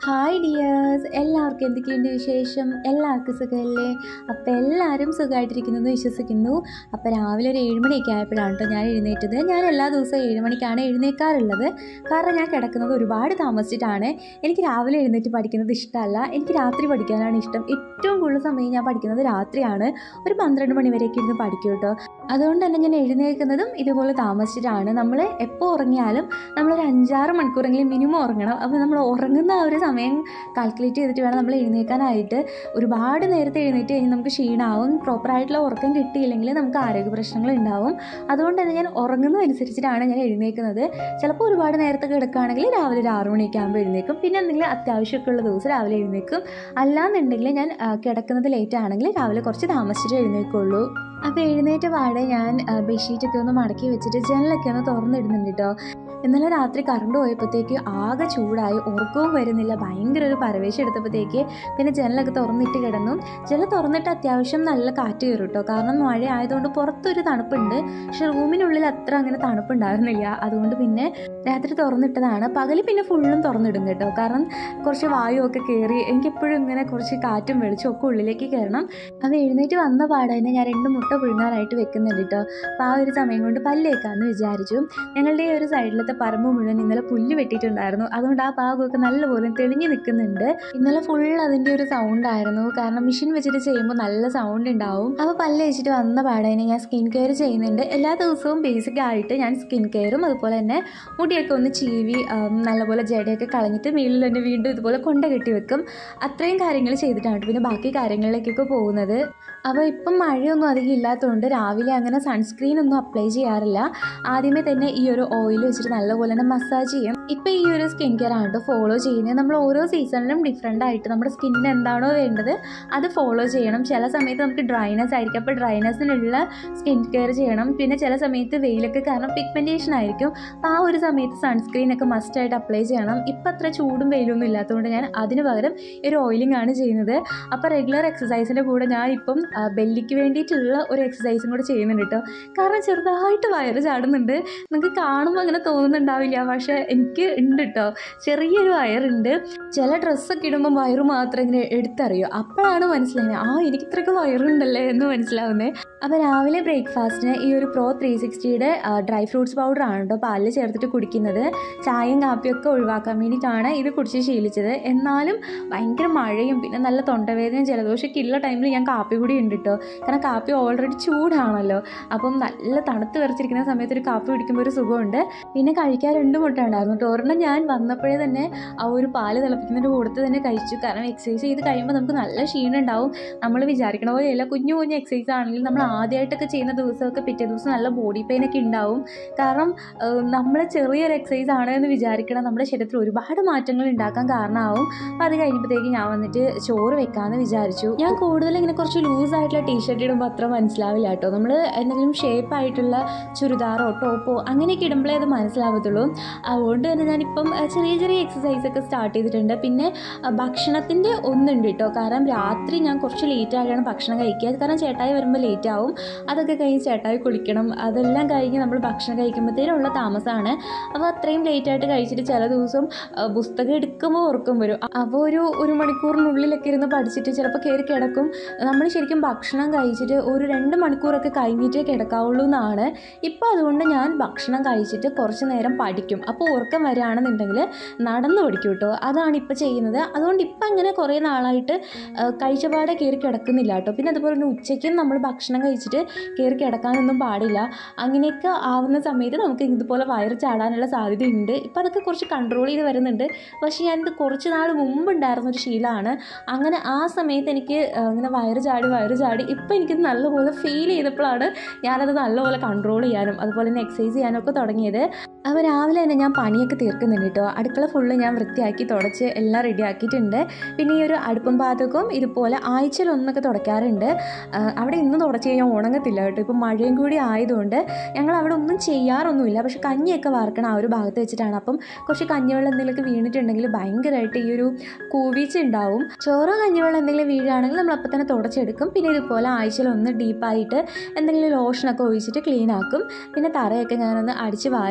hi dears എല്ലാവർക്കും എന്തൊക്കെയുണ്ട് വിശേഷം എല്ലാവർക്കും സുഖമല്ലേ അപ്പോൾ എല്ലാവരും സുഖമായിട്ടിരിക്കുന്നു എന്ന് വിശ്വസിക്കുന്നു അപ്പോൾ രാവിലെ ഒരു ഏഴ് മണിയൊക്കെ ആയപ്പോഴാണ് കേട്ടോ ഞാൻ എഴുന്നേറ്റത് ഞാൻ എല്ലാ ദിവസവും ഏഴ് മണിക്കാണ് എഴുന്നേക്കാറുള്ളത് കാരണം ഞാൻ കിടക്കുന്നത് ഒരുപാട് താമസിച്ചിട്ടാണ് എനിക്ക് രാവിലെ എഴുന്നേറ്റ് പഠിക്കുന്നത് ഇഷ്ടമല്ല എനിക്ക് രാത്രി പഠിക്കാനാണ് ഇഷ്ടം ഏറ്റവും കൂടുതൽ സമയം ഞാൻ പഠിക്കുന്നത് രാത്രിയാണ് ഒരു പന്ത്രണ്ട് മണി വരെയൊക്കെ ഇരുന്ന് പഠിക്കും കേട്ടോ അതുകൊണ്ട് തന്നെ ഞാൻ എഴുന്നേൽക്കുന്നതും ഇതുപോലെ താമസിച്ചിട്ടാണ് നമ്മൾ എപ്പോൾ ഉറങ്ങിയാലും നമ്മളൊരു അഞ്ചാറ് മണിക്കൂറെങ്കിലും മിനിമം ഉറങ്ങണം അപ്പോൾ നമ്മൾ ഉറങ്ങുന്ന ആ ഒരു സമയം കാൽക്കുലേറ്റ് ചെയ്തിട്ട് വേണം നമ്മൾ എഴുന്നേൽക്കാനായിട്ട് ഒരുപാട് നേരത്തെ എഴുന്നേറ്റ് കഴിഞ്ഞാൽ നമുക്ക് ക്ഷീണമാവും പ്രോപ്പറായിട്ടുള്ള ഉറക്കം കിട്ടിയില്ലെങ്കിൽ നമുക്ക് ആരോഗ്യ പ്രശ്നങ്ങൾ ഉണ്ടാവും അതുകൊണ്ട് തന്നെ ഞാൻ ഉറങ്ങുന്നതനുസരിച്ചിട്ടാണ് ഞാൻ എഴുന്നേൽക്കുന്നത് ചിലപ്പോൾ ഒരുപാട് നേരത്തെ കിടക്കുകയാണെങ്കിൽ രാവിലെ ഒരു ആറു മണിയൊക്കെ ആകുമ്പോൾ എഴുന്നേൽക്കും പിന്നെ എന്തെങ്കിലും അത്യാവശ്യമൊക്കെ ഉള്ള ദിവസം രാവിലെ എഴുന്നേൽക്കും അല്ലാന്നുണ്ടെങ്കിൽ ഞാൻ ആ, കിടക്കുന്നത് ലേറ്റ് ആണെങ്കിൽ രാവിലെ കുറച്ച് താമസിച്ചിട്ട് എഴുന്നേൽക്കുള്ളൂ അപ്പോൾ എഴുന്നേറ്റ പാടെ ഞാൻ ആ, ബെഡ്ഷീറ്റൊക്കെ ഒന്ന് മടക്കി വെച്ചിട്ട് ജനലൊക്കെ ഒന്ന് തുറന്നിടുന്നുണ്ട് കേട്ടോ ഇന്നലെ രാത്രി കറണ്ട് പോയപ്പോഴത്തേക്ക് ആകെ ചൂടായി ഉറക്കവും വരുന്നില്ല ഭയങ്കര ഒരു പരവേശം എടുത്തപ്പോഴത്തേക്ക് പിന്നെ ജനലൊക്കെ തുറന്നിട്ട് കിടന്നു ജനൽ തുറന്നിട്ട് അത്യാവശ്യം നല്ല കാറ്റ് കയറും കേട്ടോ കാരണം മഴ ആയതുകൊണ്ട് പുറത്തൊരു തണുപ്പുണ്ട് പക്ഷെ റൂമിനുള്ളിൽ അത്ര അങ്ങനെ തണുപ്പുണ്ടായിരുന്നില്ല അതുകൊണ്ട് പിന്നെ രാത്രി തുറന്നിട്ടതാണ് പകൽ പിന്നെ ഫുള്ളും തുറന്നിടും കേട്ടോ കാരണം കുറച്ച് വായുവൊക്കെ കയറി എനിക്കെപ്പോഴും ഇങ്ങനെ കുറച്ച് കാറ്റും വെളിച്ചം ഒക്കെ ഉള്ളിലേക്ക് കയറണം അത് എഴുന്നേറ്റ് വന്ന പാടെ തന്നെ ഞാൻ രണ്ട് മുട്ട പുഴുങ്ങാനായിട്ട് വെക്കുന്നുണ്ട് കേട്ടോ അപ്പോൾ ആ ഒരു സമയം കൊണ്ട് പല്ലേക്കാന്ന് വിചാരിച്ചു ഞങ്ങളുടെ ഈ ഒരു സൈഡിലത്തെ പറമ്പ് മുഴുവൻ ഇന്നലെ പുല്ല് വെട്ടിയിട്ടുണ്ടായിരുന്നു അതുകൊണ്ട് ആ ഭാഗമൊക്കെ നല്ലപോലെ തെളിഞ്ഞു നിൽക്കുന്നുണ്ട് ഇന്നലെ ഫുൾ അതിൻ്റെ ഒരു സൗണ്ട് ആയിരുന്നു കാരണം മെഷീൻ വെച്ചിട്ട് ചെയ്യുമ്പോൾ നല്ല സൗണ്ട് ഉണ്ടാവും അപ്പോൾ പല്ല് വെച്ചിട്ട് വന്ന പാടേനെ ഞാൻ സ്കിൻ കെയർ ചെയ്യുന്നുണ്ട് എല്ലാ ദിവസവും ബേസിക് ആയിട്ട് ഞാൻ സ്കിൻ കെയറും അതുപോലെ തന്നെ മുടിയൊക്കെ ഒന്ന് ചീവി ആം, നല്ലപോലെ ജടയൊക്കെ കളഞ്ഞിട്ട് വീട്ടിൽ തന്നെ വീണ്ടും ഇതുപോലെ കൊണ്ട കെട്ടി വെക്കും അത്രയും കാര്യങ്ങൾ ചെയ്തിട്ടാണ് ട്ടോ പിന്നെ ബാക്കി കാര്യങ്ങളിലേക്കൊക്കെ പോകുന്നത് അപ്പോൾ ഇപ്പം മഴയൊന്നും അധികം ഇല്ലാത്തതുകൊണ്ട് രാവിലെ അങ്ങനെ സൺസ്ക്രീൻ ഒന്നും അപ്ലൈ ചെയ്യാറില്ല ആദ്യമേ തന്നെ ഈ ഒരു ഓയിൽ വെച്ചിട്ട് നല്ലപോലെ തന്നെ മസാജ് ചെയ്യും ഇപ്പം ഈ ഒരു സ്കിൻ കെയർ ആണ് ഫോളോ ചെയ്യുന്നത് നമ്മൾ ഓരോ സീസണിലും ഡിഫറെൻ്റ് ആയിട്ട് നമ്മുടെ സ്കിന്നിന് എന്താണോ വേണ്ടത് അത് ഫോളോ ചെയ്യണം ചില സമയത്ത് നമുക്ക് ഡ്രൈനെസ് ആയിരിക്കും അപ്പോൾ ഡ്രൈനെസ്സിനുള്ള സ്കിൻ കെയർ ചെയ്യണം പിന്നെ ചില സമയത്ത് വെയിലൊക്കെ കാരണം പിഗ്മെൻറ്റേഷൻ ആയിരിക്കും അപ്പോൾ ആ ഒരു സമയത്ത് സൺസ്ക്രീൻ ഒക്കെ മസ്റ്റായിട്ട് അപ്ലൈ ചെയ്യണം ഇപ്പം അത്ര ചൂടും വെയിലൊന്നും ഇല്ലാത്തതുകൊണ്ട് ഞാൻ അതിന് പകരം ഈ ഒരു ഓയിലിംഗ് ആണ് ചെയ്യുന്നത് അപ്പോൾ റെഗുലർ എക്സസൈസിൻ്റെ കൂടെ ഞാൻ ഇപ്പം ആ, ബെല്ലിക്ക് വേണ്ടിയിട്ടുള്ള ഒരു എക്സസൈസും കൂടെ ചെയ്യുന്നുണ്ട് കേട്ടോ കാരണം ചെറുതായിട്ട് വയറ് ചാടുന്നുണ്ട് നിങ്ങൾക്ക് കാണുമ്പോൾ അങ്ങനെ തോന്നുന്നുണ്ടാവില്ല പക്ഷേ എനിക്ക് ഉണ്ട് കേട്ടോ ചെറിയൊരു വയറുണ്ട് ചില ഡ്രസ്സൊക്കെ ഇടുമ്പോൾ വയറ് മാത്രം ഇങ്ങനെ എടുത്തറിയോ അപ്പോഴാണ് മനസ്സിലായത് ആ എനിക്ക് ഇത്രയൊക്കെ വയറുണ്ടല്ലേ എന്ന് മനസ്സിലാവുന്നത് അപ്പോൾ രാവിലെ ബ്രേക്ക്ഫാസ്റ്റിന് ഈ ഒരു പ്രോ ത്രീ സിക്സ്റ്റിയുടെ ഡ്രൈ ഫ്രൂട്ട്സ് പൗഡർ ആണ് കേട്ടോ പാലിൽ ചേർത്തിട്ട് കുടിക്കുന്നത് ചായയും കാപ്പിയും ഒക്കെ ഒഴിവാക്കാൻ വേണ്ടിയിട്ടാണ് ഇത് കുടിച്ച് ശീലിച്ചത് എന്നാലും ഭയങ്കര മഴയും പിന്നെ നല്ല തൊണ്ടവേദനയും ജലദോഷമൊക്കെ ഉള്ള ടൈമിൽ ഞാൻ കാപ്പി കൂടി ഉണ്ട് കേട്ടോ കാരണം കാപ്പി ഓൾറെഡി ചൂടാണല്ലോ അപ്പം നല്ല തണുത്ത് വിറച്ചിരിക്കുന്ന സമയത്ത് ഒരു കാപ്പി കുടിക്കുമ്പോൾ ഒരു സുഖമുണ്ട് പിന്നെ കഴിക്കാൻ രണ്ട് മുട്ട ഉണ്ടായിരുന്നു കേട്ടോ ഒരെണ്ണം ഞാൻ വന്നപ്പോഴേ തന്നെ ആ ഒരു പാല് തിളപ്പിക്കുന്നതിൻ്റെ കൂടത്ത് തന്നെ കഴിച്ചു കാരണം എക്സസൈസ് ചെയ്ത് കഴിയുമ്പോൾ നമുക്ക് നല്ല ക്ഷീണം ഉണ്ടാവും നമ്മൾ വിചാരിക്കണ പോലെയല്ല കുഞ്ഞു കുഞ്ഞു എക്സസൈസ് ആണെങ്കിൽ നമ്മൾ ആദ്യമായിട്ടൊക്കെ ചെയ്യുന്ന ദിവസമൊക്കെ പിറ്റേ ദിവസം നല്ല ബോഡി പെയിൻ ഒക്കെ ഉണ്ടാവും കാരണം നമ്മൾ ചെറിയൊരു എക്സസൈസ് ആണ് എന്ന് വിചാരിക്കണം നമ്മുടെ ശരീരത്തിൽ ഒരുപാട് മാറ്റങ്ങൾ ഉണ്ടാക്കാൻ കാരണമാവും അപ്പോൾ അത് കഴിഞ്ഞപ്പോഴത്തേക്ക് ഞാൻ വന്നിട്ട് ചോറ് വെക്കാമെന്ന് വിചാരിച്ചു ഞാൻ കൂടുതൽ ഇങ്ങനെ കുറച്ച് ലൂസ് ആയിട്ടുള്ള ടീഷർട്ട് ഇടുമ്പോൾ അത്ര മനസ്സിലാവില്ല കേട്ടോ നമ്മൾ എന്തെങ്കിലും ഷേപ്പ് ആയിട്ടുള്ള ചുരിദാറോ ടോപ്പോ അങ്ങനെയൊക്കെ ഇടുമ്പോഴേ അത് മനസ്സിലാവത്തുള്ളൂ അതുകൊണ്ട് തന്നെ ഞാനിപ്പം അഹ് ചെറിയ ചെറിയ എക്സസൈസ് ഒക്കെ സ്റ്റാർട്ട് ചെയ്തിട്ടുണ്ട് പിന്നെ അഹ് ഭക്ഷണത്തിൻ്റെ ഒന്നുണ്ട് കേട്ടോ കാരണം രാത്രി ഞാൻ കുറച്ച് ലേറ്റ് ആയിട്ടാണ് ഭക്ഷണം കഴിക്കുക കാരണം ചേട്ടായി വരുമ്പോൾ ലേറ്റ് ആവും അതൊക്കെ കഴിഞ്ഞ് ചേട്ടായി കുളിക്കണം അതെല്ലാം കഴിഞ്ഞ് നമ്മൾ ഭക്ഷണം കഴിക്കുമ്പോഴത്തേനുള്ള താമസമാണ് അപ്പോൾ അത്രയും ലേറ്റ് ആയിട്ട് കഴിച്ചിട്ട് ചില ദിവസം അഹ് പുസ്തകം എടുക്കുമ്പോൾ ഉറക്കം വരും അപ്പോൾ ഒരു ഒരു മണിക്കൂറിനുള്ളിലൊക്കെ ഇരുന്ന് പഠിച്ചിട്ട് ചിലപ്പോൾ കയറി കിടക്കും നമ്മൾ ശരിക്കും ഭക്ഷണം കഴിച്ചിട്ട് ഒരു രണ്ട് മണിക്കൂറൊക്കെ കഴിഞ്ഞിട്ടേ കിടക്കാവുള്ളൂ എന്നാണ് ഇപ്പോൾ അതുകൊണ്ട് ഞാൻ ഭക്ഷണം കഴിച്ചിട്ട് കുറച്ച് നേരം പഠിക്കും അപ്പോൾ ഉറക്കം വരികയാണെന്നുണ്ടെങ്കിൽ നടന്നു പഠിക്കും കേട്ടോ അതാണ് ഇപ്പോൾ ചെയ്യുന്നത് അതുകൊണ്ട് ഇപ്പം അങ്ങനെ കുറേ നാളായിട്ട് ആ, കഴിച്ചപാടെ കയറി കിടക്കുന്നില്ല കേട്ടോ പിന്നെ അതുപോലെ തന്നെ ഉച്ചയ്ക്കും നമ്മൾ ഭക്ഷണം കഴിച്ചിട്ട് കയറി കിടക്കാനൊന്നും പാടില്ല അങ്ങനെയൊക്കെ ആവുന്ന സമയത്ത് നമുക്ക് ഇതുപോലെ വയറ് ചാടാനുള്ള സാധ്യതയുണ്ട് ഇപ്പം അതൊക്കെ കുറച്ച് കൺട്രോൾ ചെയ്ത് വരുന്നുണ്ട് പക്ഷേ ഞാനിത് കുറച്ച് നാൾ മുമ്പ് ഉണ്ടായിരുന്ന ഒരു ശീലമാണ് അങ്ങനെ ആ സമയത്ത് എനിക്ക് ആ, ഇങ്ങനെ വയറ് ചാടി വയറ് ചാടി ഇപ്പം എനിക്കിത് നല്ലപോലെ ഫീൽ ചെയ്തപ്പോഴാണ് ഞാനത് നല്ലപോലെ കൺട്രോൾ ചെയ്യാനും അതുപോലെ തന്നെ എക്സസൈസ് ചെയ്യാനും ഒക്കെ തുടങ്ങിയത് അപ്പോൾ രാവിലെ തന്നെ ഞാൻ പണിയൊക്കെ തീർക്കുന്നുണ്ട് കേട്ടോ അടുക്കള ഫുള്ള് ഞാൻ വൃത്തിയാക്കി തുടച്ച് എല്ലാം റെഡി ആക്കിയിട്ടുണ്ട് പിന്നെ ഈ ഒരു അടുപ്പും പാചകവും ഇതുപോലെ ആഴ്ചയിൽ ഒന്നൊക്കെ തുടയ്ക്കാറുണ്ട് ആ, അവിടെ ഇന്ന് തുടച്ച് കഴിഞ്ഞാൽ ഉണങ്ങത്തില്ല കേട്ടോ ഇപ്പം മഴയും കൂടി ആയതുകൊണ്ട് ഞങ്ങൾ അവിടെ ഒന്നും ചെയ്യാറൊന്നുമില്ല പക്ഷെ കഞ്ഞിയൊക്കെ വാർക്കണം ആ ഒരു ഭാഗത്ത് വെച്ചിട്ടാണ് അപ്പം കുറച്ച് കഞ്ഞിവെള്ളം എന്തെങ്കിലുമൊക്കെ വീണിട്ടുണ്ടെങ്കിൽ ഭയങ്കരമായിട്ട് ഈ ഒരു കൂവീച്ച ഉണ്ടാവും ചോറോ കഞ്ഞിവെള്ളം എന്തെങ്കിലും വീഴുകയാണെങ്കിൽ നമ്മൾ അപ്പം തന്നെ തുടച്ചെടുക്കും പിന്നെ ഇതുപോലെ ആഴ്ചയിൽ ഒന്ന് ഡീപ്പായിട്ട് എന്തെങ്കിലും ലോഷനൊക്കെ ഒഴിച്ചിട്ട് ക്ലീൻ ആക്കും പിന്നെ തറയൊക്കെ ഞാനൊന്ന് അടിച്ച് വാരുന്നുണ്ട്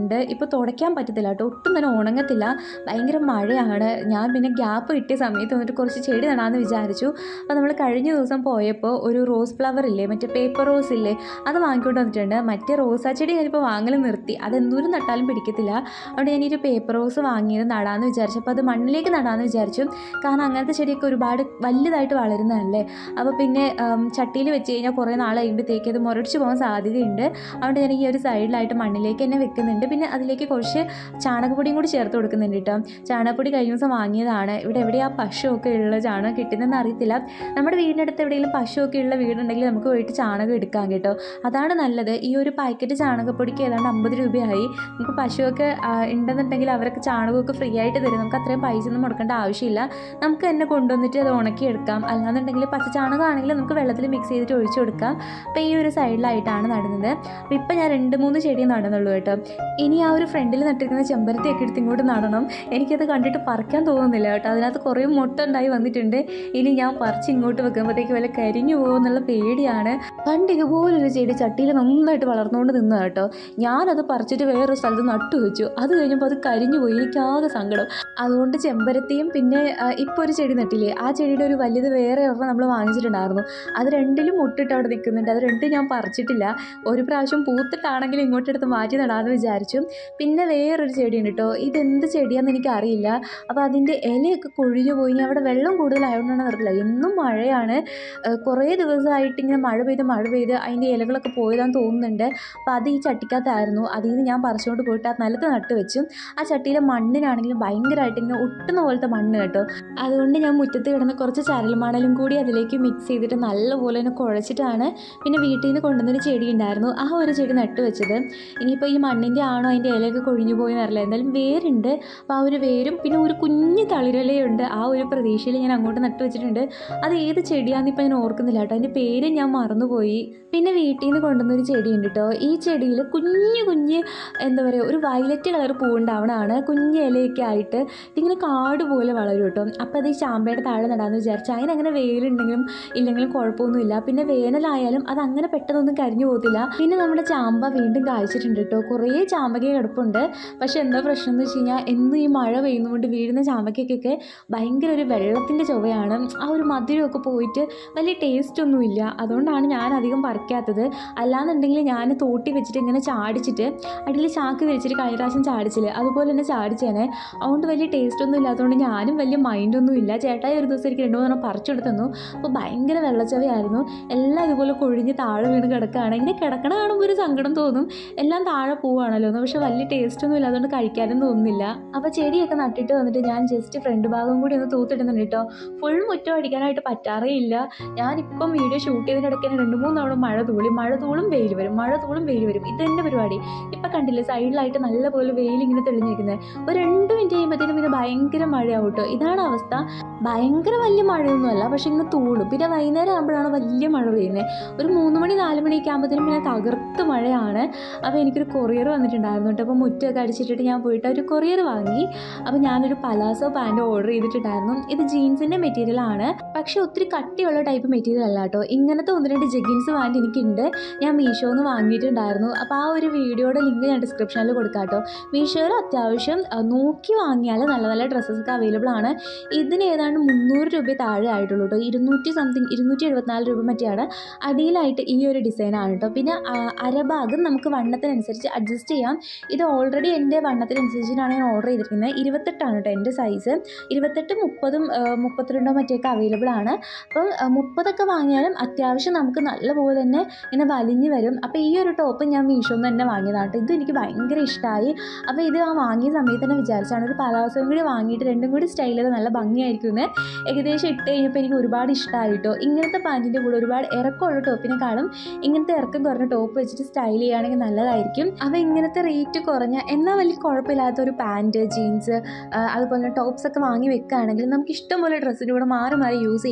ഇട്ടിട്ടുണ്ട് ഇപ്പോൾ തുടയ്ക്കാൻ പറ്റത്തില്ല കേട്ടോ ഒട്ടും തന്നെ ഉണങ്ങത്തില്ല ഭയങ്കര മഴയാണ് ഞാൻ പിന്നെ ഗ്യാപ്പ് കിട്ടിയ സമയത്ത് വന്നിട്ട് കുറച്ച് ചെടി നടാമെന്ന് വിചാരിച്ചു അപ്പോൾ നമ്മൾ കഴിഞ്ഞ ദിവസം പോയപ്പോൾ ഒരു റോസ് ഫ്ലവർ ഇല്ലേ മറ്റേ പേപ്പർ റോസ് ഇല്ലേ അത് വാങ്ങിക്കൊണ്ട് വന്നിട്ടുണ്ട് മറ്റേ റോസാ ചെടി ഞാനിപ്പോൾ വാങ്ങൽ നിർത്തി അത് എന്തോരം നട്ടാലും പിടിക്കത്തില്ല അതുകൊണ്ട് ഞാനൊരു പേപ്പർ റോസ് വാങ്ങിയത് നടാമെന്ന് വിചാരിച്ചു അപ്പോൾ അത് മണ്ണിലേക്ക് നടാമെന്ന് വിചാരിച്ചു കാരണം അങ്ങനത്തെ ചെടിയൊക്കെ ഒരുപാട് വലുതായിട്ട് വളരുന്നതല്ലേ അപ്പോൾ പിന്നെ ചട്ടിയിൽ വെച്ച് കഴിഞ്ഞാൽ കുറേ നാൾ കഴിയുമ്പോഴത്തേക്ക് അത് മുരടിച്ച് പോകാൻ സാധ്യതയുണ്ട് അതുകൊണ്ട് ഞാൻ ഈ ഒരു സൈഡിലായിട്ട് മണ്ണിലേക്ക് തന്നെ വെക്കുന്നുണ്ട് പിന്നെ അതിലേക്ക് കുറച്ച് ചാണകപ്പൊടിയും കൂടി ചേർത്ത് കൊടുക്കുന്നുണ്ട് കേട്ടോ ചാണകപ്പൊടി കഴിഞ്ഞ ദിവസം വാങ്ങിയതാണ് ഇവിടെ എവിടെയാ പശുവൊക്കെ ഉള്ള ചാണകം കിട്ടുന്നതെന്ന് അറിയത്തില്ല നമ്മുടെ വീടിനടുത്ത് എവിടെയെങ്കിലും പശുവൊക്കെ ഉള്ള വീടുണ്ടെങ്കിൽ നമുക്ക് പോയിട്ട് ചാണകം എടുക്കാം കേട്ടോ അതാണ് നല്ലത് ഈ ഒരു പാക്കറ്റ് ചാണകപ്പൊടിക്ക് ഏതാണ്ട് അമ്പത് രൂപയായി നമുക്ക് പശുവൊക്കെ ആ, ഉണ്ടെന്നുണ്ടെങ്കിൽ അവരൊക്കെ ചാണകമൊക്കെ ഫ്രീ ആയിട്ട് തരും നമുക്ക് അത്രയും പൈസ ഒന്നും മുടക്കേണ്ട ആവശ്യമില്ല നമുക്ക് തന്നെ കൊണ്ടുവന്നിട്ട് അത് ഉണക്കിയെടുക്കാം അല്ലാന്നുണ്ടെങ്കിൽ പച്ച ചാണകമാണെങ്കിൽ നമുക്ക് വെള്ളത്തിൽ മിക്സ് ചെയ്തിട്ട് ഒഴിച്ചു കൊടുക്കാം അപ്പോൾ ഈ ഒരു സൈഡിലായിട്ടാണ് നടുന്നത് അപ്പോൾ ഇപ്പം ഞാൻ രണ്ട് മൂന്ന് ചെടി നടുന്നുള്ളൂ കേട്ടോ ഇനി ആ ഒരു ഫ്രണ്ടിൽ നട്ടിരിക്കുന്ന ചെമ്പരത്തിയൊക്കെ എടുത്ത് ഇങ്ങോട്ട് നടണം എനിക്കത് കണ്ടിട്ട് പറിക്കാൻ തോന്നുന്നില്ല കേട്ടോ അതിനകത്ത് കുറേ മുട്ട ഉണ്ടായി വന്നിട്ടുണ്ട് ഇനി ഞാൻ പറിച്ച് ഇങ്ങോട്ട് വെക്കുമ്പോഴത്തേക്ക് വല്ല കരിഞ്ഞു പോകുമെന്നുള്ള പേടിയാണ് പണ്ട് ഇതുപോലൊരു ചെടി ചട്ടിയിൽ നന്നായിട്ട് വളർന്നുകൊണ്ട് നിന്നു കേട്ടോ ഞാനത് പറിച്ചിട്ട് വേറൊരു സ്ഥലത്ത് നട്ടു വെച്ചു അത് കഴിഞ്ഞപ്പോൾ അത് കരിഞ്ഞു പോയി എനിക്കാകെ സങ്കടം അതുകൊണ്ട് ചെമ്പരത്തിയും പിന്നെ ഇപ്പോൾ ഒരു ചെടി നട്ടില്ലേ ആ ചെടിയുടെ ഒരു വലുത് വേറെ ഒരെണ്ണം നമ്മൾ വാങ്ങിച്ചിട്ടുണ്ടായിരുന്നു അത് രണ്ടിലും മുട്ടിട്ട് അവിടെ നിൽക്കുന്നുണ്ട് അത് രണ്ടും ഞാൻ പറിച്ചിട്ടില്ല ഒരു പ്രാവശ്യം പൂത്തിട്ടാണെങ്കിൽ ഇങ്ങോട്ടെടുത്ത് മാറ്റി നടാമെന്ന് വിചാരിച്ചു പിന്നെ വേറൊരു ചെടിയുണ്ട് കേട്ടോ ഇതെന്ത് ചെടിയാണെന്ന് എനിക്കറിയില്ല അപ്പോൾ അതിൻ്റെ ഇലയൊക്കെ കൊഴിഞ്ഞു പോയി ഇനി അവിടെ വെള്ളം കൂടുതലായതുകൊണ്ടാണ് അറിയില്ല എന്നും മഴയാണ് ഏഹ് കുറേ ദിവസമായിട്ട് ഇങ്ങനെ മഴ പെയ്ത് മഴ പെയ്ത് അതിൻ്റെ ഇലകളൊക്കെ പോയതാന്ന് തോന്നുന്നുണ്ട് അപ്പോൾ അത് ഈ ചട്ടിക്കകത്തായിരുന്നു അതിൽ നിന്ന് ഞാൻ പറിച്ചുകൊണ്ട് പോയിട്ട് ആ നിലത്ത് നട്ട് വെച്ചു ആ ചട്ടിയിലെ മണ്ണിനാണെങ്കിലും ഭയങ്കരമായിട്ട് ഇങ്ങനെ ഒട്ടുന്ന പോലത്തെ മണ്ണ് കേട്ടോ അതുകൊണ്ട് ഞാൻ മുറ്റത്ത് കിടന്ന് കുറച്ച് ചരൽമണലും കൂടി അതിലേക്ക് മിക്സ് ചെയ്തിട്ട് നല്ലപോലെ തന്നെ കുഴച്ചിട്ടാണ് പിന്നെ വീട്ടിൽ നിന്ന് കൊണ്ടുവന്നൊരു ചെടി ഉണ്ടായിരുന്നു ആ ഒരു ചെടി നട്ട് വെച്ചത് ഇനിയിപ്പോൾ ഈ മണ്ണിൻ്റെ ആണോ അതിൻ്റെ ഇലയൊക്കെ കൊഴിഞ്ഞു പോയി എന്നറിയില്ല എന്തായാലും വേരുണ്ട് അപ്പോൾ ആ ഒരു വേരും പിന്നെ ഒരു കുഞ്ഞ് തളിരലയുണ്ട് ആ ഒരു പ്രതീക്ഷയിൽ ഞാൻ അങ്ങോട്ട് നട്ട് വെച്ചിട്ടുണ്ട് അത് ഏത് ചെടിയാണെന്ന് ഇപ്പം ഞാൻ ഓർക്കുന്നില്ല കേട്ടോ അതിൻ്റെ പേര് ഞാൻ മറന്നുപോയി പിന്നെ വീട്ടിൽ നിന്ന് കൊണ്ടുവന്നൊരു ചെടിയുണ്ട് കേട്ടോ ഈ ചെടിയിൽ കുഞ്ഞു കുഞ്ഞ് എന്താ പറയുക ഒരു വയലറ്റ് കളർ പൂവുണ്ടാവണതാണ് കുഞ്ഞ് ഇലയൊക്കെ ആയിട്ട് ഇതിങ്ങനെ കാട് പോലെ വളരും കേട്ടോ അപ്പോൾ അത് ഈ ചാമ്പയുടെ താഴെ നടാമെന്ന് വിചാരിച്ചു അതിനങ്ങനെ വെയിലുണ്ടെങ്കിലും ഇല്ലെങ്കിലും കുഴപ്പമൊന്നുമില്ല പിന്നെ വേനലായാലും അത് അങ്ങനെ പെട്ടെന്നൊന്നും കരിഞ്ഞു പോകത്തില്ല പിന്നെ നമ്മുടെ ചാമ്പ വീണ്ടും കായ്ച്ചിട്ടുണ്ട് കേട്ടോ കുറേ ചാമ്പക കിടപ്പുണ്ട് പക്ഷെ എന്താ പ്രശ്നം എന്ന് വെച്ച് കഴിഞ്ഞാൽ എന്നും ഈ മഴ പെയ്യുന്നതുകൊണ്ട് വീഴുന്ന ചാമ്പയ്ക്കൊക്കെ ഭയങ്കര ഒരു വെള്ളത്തിൻ്റെ ചുവയാണ് ആ ഒരു മധുരമൊക്കെ പോയിട്ട് വലിയ ടേസ്റ്റ് ഒന്നുമില്ല അതുകൊണ്ടാണ് ഞാൻ അധികം പറിക്കാത്തത് അല്ലാന്നുണ്ടെങ്കിൽ ഞാൻ തോട്ടി വെച്ചിട്ട് ഇങ്ങനെ ചാടിച്ചിട്ട് അടിയിൽ ചാക്ക് വിരിച്ചിട്ട് കഴിഞ്ഞ പ്രാവശ്യം ചാടിച്ചില്ലേ അതുപോലെ തന്നെ ചാടിച്ചേനെ അതുകൊണ്ട് വലിയ ടേസ്റ്റ് ഒന്നും ഇല്ലാത്തതുകൊണ്ട് ഞാനും വലിയ മൈൻഡൊന്നും ഇല്ല ചേട്ടായി ഒരു ദിവസം എനിക്ക് രണ്ടു മൂന്നെണ്ണം പറിച്ചെടുത്ത് തന്നു അപ്പോൾ ഭയങ്കര വെള്ളച്ചവയായിരുന്നു എല്ലാം ഇതുപോലെ കൊഴിഞ്ഞ് താഴെ വീണ് കിടക്കുകയാണ് ഇങ്ങനെ കിടക്കണ കാണുമ്പോൾ ഒരു സങ്കടം തോന്നും എല്ലാം താഴെ പോവുകയാണല്ലോ എന്ന് പക്ഷെ വലിയ ടേസ്റ്റ് ഒന്നും ഇല്ലാത്തതുകൊണ്ട് കഴിക്കാനും തോന്നുന്നില്ല അപ്പോൾ ചെടിയൊക്കെ നട്ടിട്ട് വന്നിട്ട് ഞാൻ ജസ്റ്റ് ഫ്രണ്ട് ഭാഗം കൂടി ഒന്ന് തൂത്തിടുന്നുണ്ട് കേട്ടോ ഫുൾ മുറ്റം അടിക്കാനായിട്ട് പറ്റാറേ ഇല്ല ഞാനിപ്പം വീഡിയോ ഷൂട്ട് ചെയ്തതിനിടയ്ക്ക് തന്നെ രണ്ട് മൂന്ന് തവണ മഴ തൂളി മഴ തൂളും വെയിൽ വരും മഴ തൂളും വെയിൽ വരും ഇത് തന്നെ പരിപാടി ഇപ്പം കണ്ടില്ലേ സൈഡിലായിട്ട് നല്ലപോലെ വെയിൽ ഇങ്ങനെ തെളിഞ്ഞിരിക്കുന്നത് ഒരു രണ്ട് മിനിറ്റ് കഴിയുമ്പോഴത്തേനും പിന്നെ ഭയങ്കര മഴയാവും കേട്ടോ ഇതാണ് അവസ്ഥ ഭയങ്കര വലിയ മഴയൊന്നുമല്ല പക്ഷെ ഇങ്ങനെ തൂളും പിന്നെ വൈകുന്നേരം ആകുമ്പോഴാണ് വലിയ മഴ പെയ്യുന്നത് ഒരു മൂന്ന് മണി നാല് മണിയൊക്കെ ആകുമ്പോഴത്തേനും പിന്നെ തകർത്ത് മഴയാണ് അപ്പോൾ എനിക്കൊരു കൊറിയർ വന്നിട്ടുണ്ടായിരുന്നു കേട്ടോ അപ്പോൾ മുറ്റമൊക്കെ അടിച്ചിട്ടിട്ട് ഞാൻ പോയിട്ട് ഒരു കൊറിയർ വാങ്ങി അപ്പോൾ ഞാനൊരു പലാസോ പാൻറ് ഓർഡർ ചെയ്തിട്ടുണ്ടായിരുന്നു ഇത് ജീൻസിൻ്റെ മെറ്റീരിയലാണ് പക്ഷേ ഒത്തിരി കട്ടിയുള്ള ടൈപ്പ് മെറ്റീരിയൽ അല്ല കേട്ടോ ഇങ്ങനത്തെ ഒന്ന് രണ്ട് ജഗിൻസ് പാൻറ് എനിക്കുണ്ട് ഞാൻ മീഷോന്ന് വാങ്ങിയിട്ടുണ്ടായിരുന്നു അപ്പോൾ ആ ഒരു വീഡിയോയുടെ ലിങ്ക് ഞാൻ ഡിസ്ക്രിപ്ഷനിൽ കൊടുക്കാം കേട്ടോ മീഷോയിൽ അത്യാവശ്യം ആ, നോക്കി വാങ്ങിയാൽ നല്ല നല്ല ഡ്രസ്സസ് ഒക്കെ അവൈലബിൾ ആണ് ഇതിന് ഏതാണ്ട് മുന്നൂറ് രൂപ താഴെ ആയിട്ടുള്ളൂ കേട്ടോ ഇരുന്നൂറ്റി സംതിങ് ഇരുന്നൂറ്റി എഴുപത്തിനാല് രൂപ മറ്റെയാണ് അടിയിലായിട്ട് ഈ ഒരു ഡിസൈനാണ് കേട്ടോ പിന്നെ ആ, അരഭാഗം നമുക്ക് വണ്ണത്തിനനുസരിച്ച് അഡ്ജസ്റ്റ് ചെയ്യാം ഇത് ഓൾറെഡി എൻ്റെ വണ്ണത്തിനനുസരിച്ചിട്ടാണ് ഞാൻ ഓർഡർ ചെയ്തിരിക്കുന്നത് ഇരുപത്തെട്ടാണ് കേട്ടോ എൻ്റെ സൈസ് ഇരുപത്തെട്ട് മുപ്പതും ആ, മുപ്പത്തിരണ്ടോ മറ്റൊക്കെ അവൈലബിൾ ആണ് അപ്പോൾ ആ, മുപ്പതൊക്കെ വാങ്ങിയാലും അത്യാവശ്യം നമുക്ക് നല്ലപോലെ തന്നെ ഇങ്ങനെ വലിഞ്ഞ് വരും അപ്പോൾ ഈ ഒരു ടോപ്പ് ഞാൻ മീഷോന്ന് തന്നെ വാങ്ങിയതാണ് കേട്ടോ ഇത് എനിക്ക് ഭയങ്കര ഇഷ്ടമായി അപ്പോൾ ഇത് ആ വാങ്ങിയ സമയത്ത് തന്നെ വിചാരിച്ചാണ് ഒരു പലാസോയും കൂടി വാങ്ങിയിട്ട് രണ്ടും കൂടി സ്റ്റൈൽ ചെയ്ത് നല്ല ഭംഗിയായിരിക്കും എന്ന് ഏകദേശം ഇട്ട് കഴിഞ്ഞപ്പോൾ എനിക്ക് ഒരുപാട് ഇഷ്ടമായി കേട്ടോ ഇങ്ങനത്തെ പാൻറ്റിൻ്റെ കൂടെ ഒരുപാട് ഇറക്കമുള്ള ടോപ്പിനെക്കാളും ഇങ്ങനത്തെ ഇറക്കം കുറഞ്ഞ ടോപ്പ് വെച്ചിട്ട് സ്റ്റൈൽ ചെയ്യുകയാണെങ്കിൽ നല്ലതായിരിക്കും അപ്പോൾ ഇങ്ങനത്തെ റേറ്റ് കുറഞ്ഞ എന്നാൽ വലിയ കുഴപ്പമില്ലാത്ത ഒരു പാൻറ്റ് ജീൻസ് അതുപോലെ ടോപ്സ് ഒക്കെ വാങ്ങി വെക്കുകയാണെങ്കിൽ നമുക്ക് ഇഷ്ടംപോലെ ഡ്രസ്സിൻ്റെ കൂടെ മാറി മാറി യൂസ് ചെയ്യാം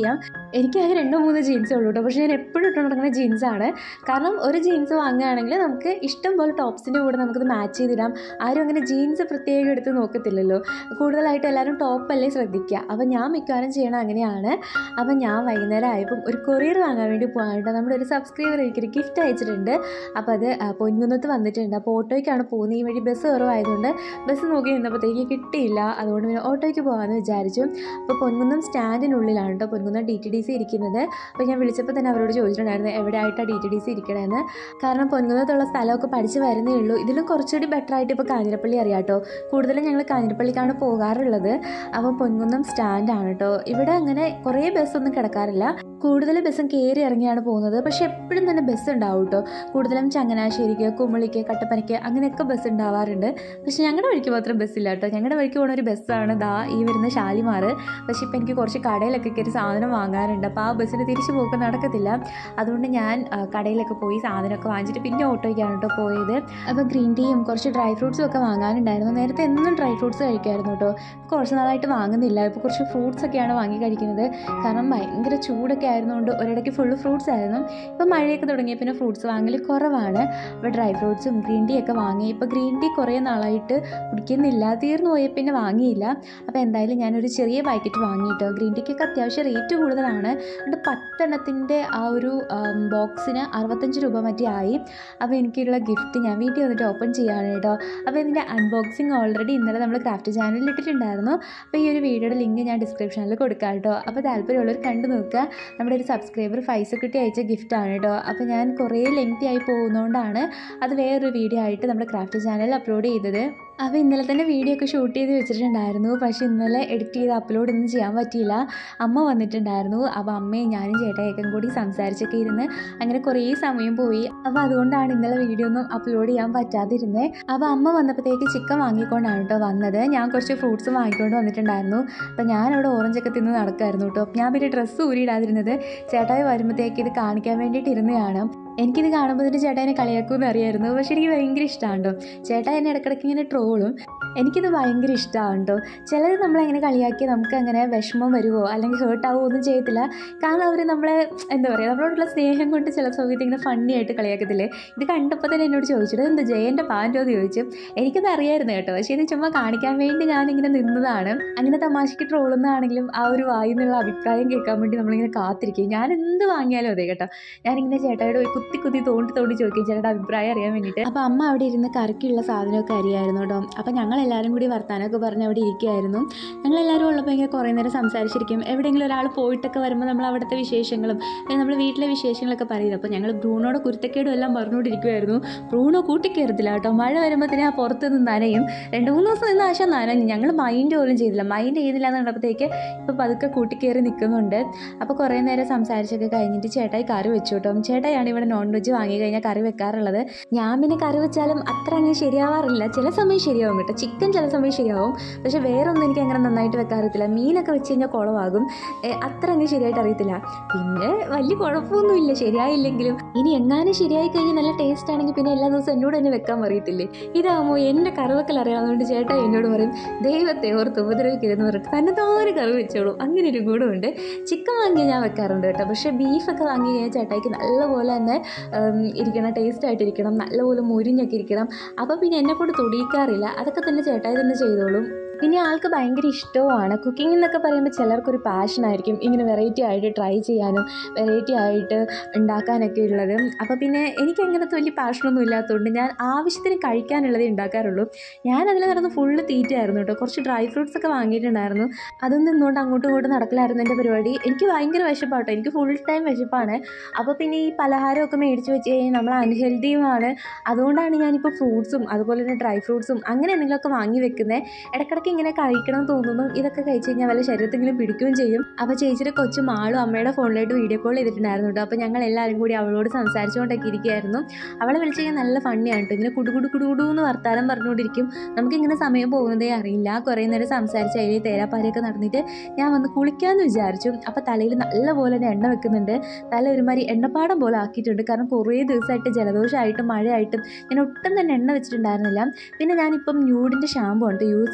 എനിക്കാകെ രണ്ടോ മൂന്നോ ജീൻസേ ഉള്ളൂ കേട്ടോ പക്ഷേ ഞാൻ എപ്പോഴും ഇട്ട് നടക്കുന്ന ജീൻസാണ് കാരണം ഒരു ജീൻസ് വാങ്ങുകയാണെങ്കിൽ നമുക്ക് ഇഷ്ടം പോലെ ടോപ്സിൻ്റെ കൂടെ നമുക്കത് മാച്ച് ചെയ്തിടാം ആരും അങ്ങനെ ജീൻസ് പ്രത്യേകം എടുത്ത് നോക്കത്തില്ലല്ലോ കൂടുതലായിട്ട് എല്ലാവരും ടോപ്പല്ലേ ശ്രദ്ധിക്കുക അപ്പോൾ ഞാൻ മിക്കവാറും ചെയ്യണം അങ്ങനെയാണ് അപ്പം ഞാൻ വൈകുന്നേരം ആയപ്പം ഒരു കൊറിയർ വാങ്ങാൻ വേണ്ടി പോകാനുണ്ട് നമ്മുടെ ഒരു സബ്സ്ക്രൈബർ എനിക്കൊരു ഗിഫ്റ്റ് അയച്ചിട്ടുണ്ട് അപ്പോൾ അത് ആ, പൊൻകുന്നത്ത് വന്നിട്ടുണ്ട് അപ്പോൾ ഓട്ടോയ്ക്കാണ് പോകുന്നത് ഈ വഴി ബസ് കുറവായതുകൊണ്ട് ബസ് നോക്കി നിന്നപ്പോഴത്തേക്ക് കിട്ടിയില്ല അതുകൊണ്ട് പിന്നെ ഓട്ടോയ്ക്ക് പോകാമെന്ന് വിചാരിച്ചു അപ്പോൾ പൊൻകുന്നം സ്റ്റാൻഡിനുള്ളിലാണ് കേട്ടോ Ponkunnam D T D C ഇരിക്കുന്നത് അപ്പോൾ ഞാൻ വിളിച്ചപ്പോൾ തന്നെ അവരോട് ചോദിച്ചിട്ടുണ്ടായിരുന്നു എവിടെയായിട്ടാണ് ഡി ടി ഡി സി ഇരിക്കണമെന്ന് കാരണം പൊൻകുന്നത്തുള്ള സ്ഥലമൊക്കെ പഠിച്ച് വരുന്നേ ഉള്ളൂ ഇതിലും കുറച്ചുകൂടി ബെറ്റർ ആയിട്ട് ഇപ്പോൾ കാഞ്ഞിരപ്പള്ളി അറിയാം കേട്ടോ കൂടുതലും ഞങ്ങൾ കാഞ്ഞിരപ്പള്ളിക്കാണ് പോകാറുള്ളത് അപ്പോൾ പൊൻകുന്നം സ്റ്റാൻഡാണ് കേട്ടോ ഇവിടെ അങ്ങനെ കുറേ ബസ്സൊന്നും കിടക്കാറില്ല കൂടുതൽ ബസ്സും കയറി ഇറങ്ങിയാണ് പോകുന്നത് പക്ഷേ എപ്പോഴും തന്നെ ബസ് ഉണ്ടാവും കേട്ടോ കൂടുതലും ചങ്ങനാശ്ശേരിക്ക് കുമളിക്ക് കട്ടപ്പനയ്ക്ക് അങ്ങനെയൊക്കെ ബസ് ഉണ്ടാവാറുണ്ട് പക്ഷേ ഞങ്ങളുടെ വഴിക്ക് മാത്രം ബസ്സില്ല കേട്ടോ ഞങ്ങളുടെ വഴിക്ക് പോകുന്ന ഒരു ബസ്സാണ് ദാ ഈ വരുന്ന ഷാലിമാർ പക്ഷേ ഇപ്പം എനിക്ക് കുറച്ച് കടയിലൊക്കെ കയറി സാധനം വാങ്ങാറുണ്ട് അപ്പോൾ ആ ബസ്സിന് തിരിച്ചു പോക്ക് നടക്കത്തില്ല അതുകൊണ്ട് ഞാൻ ആ, കടയിലൊക്കെ പോയി സാധനമൊക്കെ വാങ്ങിച്ചിട്ട് പിന്നെ ഓട്ടോയ്ക്കാണ് കേട്ടോ പോയത് അപ്പോൾ ഗ്രീൻ ടീയും കുറച്ച് ഡ്രൈ ഫ്രൂട്ട്സും ഒക്കെ വാങ്ങാനുണ്ടായിരുന്നു നേരത്തെ എന്നും ഡ്രൈ ഫ്രൂട്ട്സ് കഴിക്കായിരുന്നു കേട്ടോ കുറച്ച് നാളായിട്ട് വാങ്ങുന്നില്ല ഇപ്പോൾ കുറച്ച് ഫ്രൂട്ട്സ് ഒക്കെയാണ് വാങ്ങി കഴിക്കുന്നത് കാരണം ഭയങ്കര ചൂടൊക്കെ ആയിരുന്നുകൊണ്ട് ഒരിടയ്ക്ക് ഫുള്ള് ഫ്രൂട്ട്സ് ആയിരുന്നു ഇപ്പോൾ മഴയൊക്കെ തുടങ്ങിയ പിന്നെ ഫ്രൂട്ട്സ് വാങ്ങൽ കുറവാണ് അപ്പോൾ ഡ്രൈ ഫ്രൂട്ട്സും ഗ്രീൻ ടീ ഒക്കെ വാങ്ങി ഇപ്പോൾ ഗ്രീൻ ടീ കുറേ നാളായിട്ട് കുടിക്കുന്നില്ല തീർന്നു പോയ പിന്നെ വാങ്ങിയില്ല അപ്പോൾ എന്തായാലും ഞാനൊരു ചെറിയ പാക്കറ്റ് വാങ്ങിയിട്ടോ ഗ്രീൻ ടീക്കൊക്കെ അത്യാവശ്യം റേറ്റ് കൂടുതലാണ് അതുകൊണ്ട് പത്തെണ്ണത്തിൻ്റെ ആ ഒരു ബോക്സിന് അറുപത്തഞ്ച് രൂപ മറ്റേ ആയി അപ്പോൾ എനിക്കുള്ള ഗിഫ്റ്റ് ഞാൻ വീട്ടിൽ വന്നിട്ട് ഓപ്പൺ ചെയ്യാണ് കേട്ടോ അപ്പോൾ ഇതിൻ്റെ അൺബോക്സിങ് ഓൾറെഡി ഇന്നലെ നമ്മൾ ക്രാഫ്റ്റ് ചാനലിൽ ഇട്ടിട്ടുണ്ടായിരുന്നു അപ്പോൾ ഈ ഒരു വീഡിയോയുടെ ലിങ്ക് ഞാൻ ഡിസ്ക്രിപ്ഷനിൽ കൊടുക്കാം കേട്ടോ അപ്പോൾ താല്പര്യമുള്ളവർ കണ്ടു നോക്കുക നമ്മുടെ ഒരു സബ്സ്ക്രൈബർ ഫൈസ കിട്ടി അയച്ച ഗിഫ്റ്റാണ് കേട്ടോ അപ്പോൾ ഞാൻ കുറേ ലെങ്തി ആയി പോകുന്നതുകൊണ്ടാണ് അത് വേറൊരു വീഡിയോ ആയിട്ട് നമ്മുടെ ക്രാഫ്റ്റ് ചാനലിൽ അപ്ലോഡ് ചെയ്തത് അപ്പോൾ ഇന്നലെ തന്നെ വീഡിയോ ഒക്കെ ഷൂട്ട് ചെയ്ത് വെച്ചിട്ടുണ്ടായിരുന്നു പക്ഷേ ഇന്നലെ എഡിറ്റ് ചെയ്ത് അപ്ലോഡ് ഒന്നും ചെയ്യാൻ പറ്റിയില്ല അമ്മ വന്നിട്ടുണ്ടായിരുന്നു അപ്പോൾ അമ്മയും ഞാനും ചേട്ടായൊക്കെ കൂടി സംസാരിച്ചൊക്കെ ഇരുന്ന് അങ്ങനെ കുറേ സമയം പോയി അപ്പോൾ അതുകൊണ്ടാണ് ഇന്നലെ വീഡിയോ ഒന്നും അപ്ലോഡ് ചെയ്യാൻ പറ്റാതിരുന്നത് അപ്പോൾ അമ്മ വന്നപ്പോഴത്തേക്ക് ചിക്കൻ വാങ്ങിക്കൊണ്ടാണ് കേട്ടോ വന്നത് ഞാൻ കുറച്ച് ഫ്രൂട്ട്സ് വാങ്ങിക്കൊണ്ട് വന്നിട്ടുണ്ടായിരുന്നു അപ്പോൾ ഞാൻ അവിടെ ഓറഞ്ചൊക്കെ തിന്ന് നടക്കായിരുന്നു കേട്ടോ ഞാൻ പിന്നെ ഡ്രസ്സ് ഊരിയിടാതിരുന്നത് ചേട്ടായി വരുമ്പോഴത്തേക്ക് ഇത് കാണിക്കാൻ വേണ്ടിയിട്ട് ഇരുന്നതാണ് എനിക്കിത് കാണുമ്പോൾ തന്നെ ചേട്ടാ എന്നെ കളിയാക്കുമെന്ന് അറിയായിരുന്നു പക്ഷേ എനിക്ക് ഭയങ്കര ഇഷ്ടമാണ് കേട്ടോ ചേട്ടാ എന്നെ ഇടയ്ക്കിടയ്ക്ക് ഇങ്ങനെ ട്രോളും എനിക്കിത് ഭയങ്കര ഇഷ്ടമാണ് കേട്ടോ ചിലർ നമ്മളെങ്ങനെ കളിയാക്കി നമുക്ക് അങ്ങനെ വിഷമം വരുമോ അല്ലെങ്കിൽ ഹേർട്ടാവോ ഒന്നും ചെയ്യത്തില്ല കാരണം അവർ നമ്മളെ എന്താ പറയുക നമ്മളോടുള്ള സ്നേഹം കൊണ്ട് ചില സമയത്ത് ഇങ്ങനെ ഫണ്ണി ആയിട്ട് കളിയാക്കത്തില്ലേ ഇത് കണ്ടപ്പോൾ തന്നെ എന്നോട് ചോദിച്ചിട്ട് എന്താ ജയൻ്റെ പാൻറ്റോ എന്ന് ചോദിച്ചു എനിക്കത് അറിയായിരുന്നു കേട്ടോ പക്ഷേ ഇത് ചുമ്മാ കാണിക്കാൻ വേണ്ടി ഞാനിങ്ങനെ നിന്നതാണ് അങ്ങനെ തമാശയ്ക്ക് ട്രോളുന്നതാണെങ്കിലും ആ ഒരു വായിൽ നിന്നുള്ള അഭിപ്രായം കേൾക്കാൻ വേണ്ടി നമ്മളിങ്ങനെ കാത്തിരിക്കും ഞാൻ എന്ത് വാങ്ങിയാലും അതെ കേട്ടോ ഞാനിങ്ങനെ ചേട്ടായോട് ഒരു കുത്തി കുത്തി തോണ്ടി തോണ്ടി ചോദിക്കും ചേട്ടാ അഭിപ്രായം അറിയാൻ വേണ്ടിയിട്ട് അപ്പോൾ അമ്മ അവിടെ ഇരുന്ന് കറിക്കുള്ള സാധനമൊക്കെ അറിയായിരുന്നു കേട്ടോ അപ്പോൾ ഞങ്ങളെല്ലാവരും കൂടി വർത്താനമൊക്കെ പറഞ്ഞ് അവിടെ ഇരിക്കുമായിരുന്നു ഞങ്ങളെല്ലാവരും ഉള്ളപ്പോൾ ഇങ്ങനെ കുറേ നേരം സംസാരിച്ചിരിക്കും എവിടെയെങ്കിലും ഒരാൾ പോയിട്ടൊക്കെ വരുമ്പോൾ നമ്മൾ അവിടുത്തെ വിശേഷങ്ങളും അല്ലെങ്കിൽ നമ്മൾ വീട്ടിലെ വിശേഷങ്ങളൊക്കെ പറയും അപ്പോൾ ഞങ്ങൾ ബ്രൂണോട് കുരുത്തക്കേടും എല്ലാം പറഞ്ഞുകൊണ്ടിരിക്കുമായിരുന്നു ബ്രൂണോ കൂട്ടിക്കയറത്തില്ല കേട്ടോ മഴ വരുമ്പോഴത്തേനും ആ പുറത്ത് നിന്ന് നനയും രണ്ട് മൂന്ന് ദിവസം നിന്ന് ആശാ നനഞ്ഞു ഞങ്ങൾ മൈൻഡ് പോലും ചെയ്തില്ല മൈൻഡ് ചെയ്തില്ല എന്ന് കണ്ടപ്പോഴത്തേക്ക് ഇപ്പോൾ പതുക്കെ കൂട്ടിക്കയറി നിൽക്കുന്നുണ്ട് അപ്പോൾ കുറേ നേരം സംസാരിച്ചൊക്കെ കഴിഞ്ഞിട്ട് ചേട്ടായി കറി വെച്ചു കേട്ടോ ചേട്ടായാണ് ഇവിടെ നോൺ വെജ് വാങ്ങി കഴിഞ്ഞാൽ കറി വെക്കാറുള്ളത് ഞാൻ പിന്നെ കറി വെച്ചാലും അത്ര അങ്ങനെ ശരിയാവാറില്ല ചില സമയം ശരിയാവും കേട്ടോ ചിക്കൻ ചില സമയം ശരിയാവും പക്ഷേ വേറൊന്നും എനിക്ക് അങ്ങനെ നന്നായിട്ട് വെക്കാറില്ല മീനൊക്കെ വെച്ച് കഴിഞ്ഞാൽ കുളമാകും ഏ, അത്ര അങ്ങ് ശരിയായിട്ട് അറിയത്തില്ല പിന്നെ വലിയ കുഴപ്പമൊന്നുമില്ല ശരിയായില്ലെങ്കിലും ഇനി എങ്ങാനും ശരിയായി കഴിഞ്ഞാൽ നല്ല ടേസ്റ്റ് ആണെങ്കിൽ പിന്നെ എല്ലാ ദിവസവും എന്നോട് തന്നെ വെക്കാൻ പറയത്തില്ലേ ഇതാകുമ്പോൾ എൻ്റെ കറിവെക്കൽ അറിയാവുന്നതുകൊണ്ട് ചേട്ടാ എന്നോട് പറയും ദൈവത്തെ ഓർത്ത് ഉപദ്രവിക്കരുതെന്ന് പറഞ്ഞിട്ട് തന്നെ തോരെ കറി വെച്ചോളൂ അങ്ങനെ ഒരു ഗുണമുണ്ട് ചിക്കൻ വാങ്ങിയാൽ ഞാൻ വെക്കാറുണ്ട് കേട്ടോ പക്ഷേ ബീഫൊക്കെ വാങ്ങി കഴിഞ്ഞാൽ ചേട്ടായിക്ക് നല്ലപോലെ തന്നെ ഉം, ഇരിക്കണം ടേസ്റ്റ് ആയിട്ടിരിക്കണം നല്ലപോലെ മുരിഞ്ഞൊക്കെ ഇരിക്കണം അപ്പോൾ പിന്നെ എന്നെ കൊണ്ട് തൊടിയിക്കാറില്ല അതൊക്കെ തന്നെ ചേട്ടായി തന്നെ ചെയ്തോളും പിന്നെ ആൾക്ക് ഭയങ്കര ഇഷ്ടവുമാണ് കുക്കിംഗ് എന്നൊക്കെ പറയുമ്പോൾ ചിലർക്കൊരു പാഷനായിരിക്കും ഇങ്ങനെ വെറൈറ്റി ആയിട്ട് ട്രൈ ചെയ്യാനും വെറൈറ്റി ആയിട്ട് ഉണ്ടാക്കാനൊക്കെ ഉള്ളത് അപ്പോൾ പിന്നെ എനിക്ക് അങ്ങനത്തെ വലിയ പാഷനൊന്നും ഇല്ലാത്തതുകൊണ്ട് ഞാൻ ആവശ്യത്തിന് കഴിക്കാനുള്ളതേ ഉണ്ടാക്കാറുള്ളൂ ഞാൻ അതിൽ നടന്ന് ഫുള്ള് തീറ്റയായിരുന്നു കേട്ടോ കുറച്ച് ഡ്രൈ ഫ്രൂട്ട്സ് ഒക്കെ വാങ്ങിയിട്ടുണ്ടായിരുന്നു അതൊന്നും ഇന്നുകൊണ്ട് അങ്ങോട്ടും ഇങ്ങോട്ടും നടക്കലായിരുന്നു എൻ്റെ പരിപാടി എനിക്ക് ഭയങ്കര വിശപ്പാട്ടോ എനിക്ക് ഫുൾ ടൈം വിശപ്പാണ് അപ്പോൾ പിന്നെ ഈ പലഹാരമൊക്കെ മേടിച്ച് വെച്ച് കഴിഞ്ഞാൽ നമ്മൾ അൺഹെൽത്തിയുമാണ് അതുകൊണ്ടാണ് ഞാനിപ്പോൾ ഫ്രൂട്ട്സും അതുപോലെ തന്നെ ഡ്രൈ ഫ്രൂട്ട്സും അങ്ങനെ എന്തെങ്കിലുമൊക്കെ വാങ്ങി വെക്കുന്നത് ഇടയ്ക്കിടയ്ക്ക് ഇങ്ങനെ കഴിക്കണം തോന്നുന്നു ഇതൊക്കെ കഴിച്ച് കഴിഞ്ഞാൽ വല്ല ശരീരത്തെങ്കിലും പിടിക്കുകയും ചെയ്യും അപ്പോൾ ചേച്ചിയുടെ കൊച്ചു മാളും അമ്മയുടെ ഫോണിലായിട്ട് വീഡിയോ കോൾ ചെയ്തിട്ടുണ്ടായിരുന്നു കേട്ടോ അപ്പോൾ ഞങ്ങൾ എല്ലാവരും കൂടി അവളോട് സംസാരിച്ചുകൊണ്ടൊക്കെ ഇരിക്കുകയായിരുന്നു അവളെ വിളിച്ച് കഴിഞ്ഞാൽ നല്ല ഫണ്ണിയാണ് കേട്ടോ ഇങ്ങനെ കുടുകുടു കുടുകുടു എന്ന് വർത്താനം പറഞ്ഞുകൊണ്ടിരിക്കും നമുക്കിങ്ങനെ സമയം പോകുന്നതേ അറിയില്ല കുറേ നേരം സംസാരിച്ച് അതിൽ തേരാപ്പാരയൊക്കെ നടന്നിട്ട് ഞാൻ വന്ന് കുളിക്കാമെന്ന് വിചാരിച്ചു അപ്പോൾ തലയിൽ നല്ലപോലെ തന്നെ എണ്ണ വെക്കുന്നുണ്ട് തല ഒരുമാതിരി എണ്ണപ്പാടം പോലെ ആക്കിയിട്ടുണ്ട് കാരണം കുറേ ദിവസമായിട്ട് ജലദോഷമായിട്ടും മഴയായിട്ടും ഞാൻ ഒട്ടും തന്നെ എണ്ണ വെച്ചിട്ടുണ്ടായിരുന്നില്ല പിന്നെ ഞാനിപ്പം ന്യൂഡിൻ്റെ ഷാമ്പു ഉണ്ട് യൂസ് ചെയ്യുന്നത്